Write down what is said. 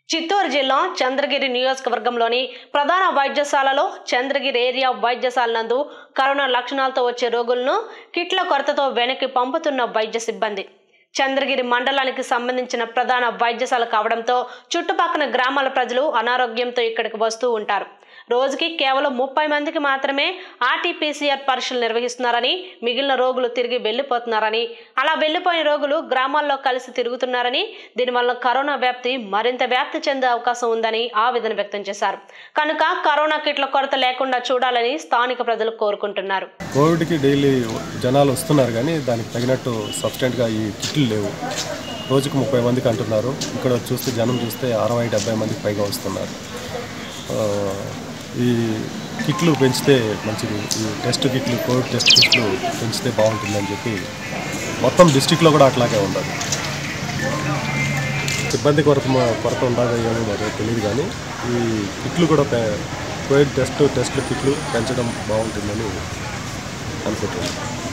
చిత్తూరు జిల్లా చంద్రగిరి నియోజకవర్గంలోని ప్రధాన వైద్యశాలలో చంద్రగిరి ఏరియా వైద్యశాల నందు కరోనా లక్షణాలతో వచ్చే రోగులను కిట్ల కొరతతో వెనక్కి పంపుతున్న వైద్య సిబ్బంది చంద్రగిరి మండలానికి సంబంధించిన ప్రధాన వైద్యశాల కావడంతో చుట్టుపక్కల గ్రామాల ప్రజలు అనారోగ్యంతో ఇక్కడికి వస్తూ ఉంటారు రోజుకి కేవలం ముప్పై మందికి మాత్రమే ఆర్టీపీసీఆర్ పరీక్షలు నిర్వహిస్తున్నారని మిగిలిన రోగులు తిరిగి వెళ్లిపోతున్నారని అలా వెళ్లిపోయిన రోగులు గ్రామాల్లో కలిసి తిరుగుతున్నారని దీనివల్ల కరోనా వ్యాప్తి మరింత వ్యాప్తి చెందే అవకాశం ఉందని ఆవేదన వ్యక్తం చేశారు కనుక కరోనా కిట్ల కొరత లేకుండా చూడాలని స్థానిక ప్రజలు కోరుకుంటున్నారు కోవిడ్కి డైలీ జనాలు వస్తున్నారు కానీ దానికి తగినట్టు సబ్స్టెంట్గా ఈ కిట్లు లేవు రోజుకు ముప్పై మందికి అంటున్నారు ఇక్కడ చూస్తే జనం చూస్తే అరవై డెబ్బై మందికి పైగా వస్తున్నారు ఆ, ఈ కిట్లు పెంచితే మంచిది ఈ టెస్ట్ కిట్లు కోవిడ్ టెస్ట్ కిట్లు పెంచితే బాగుంటుందని చెప్పి మొత్తం డిస్టిక్లో కూడా అట్లాగే ఉండదు సిబ్బంది కొరత కొరత ఉండగా ఏమో మరి తెలియదు కానీ ఈ కిట్లు కూడా పె- కోవిడ్ టెస్ట్ టెస్ట్లు కిట్లు పెంచడం బాగుంటుందని అనుకుంటున్నాను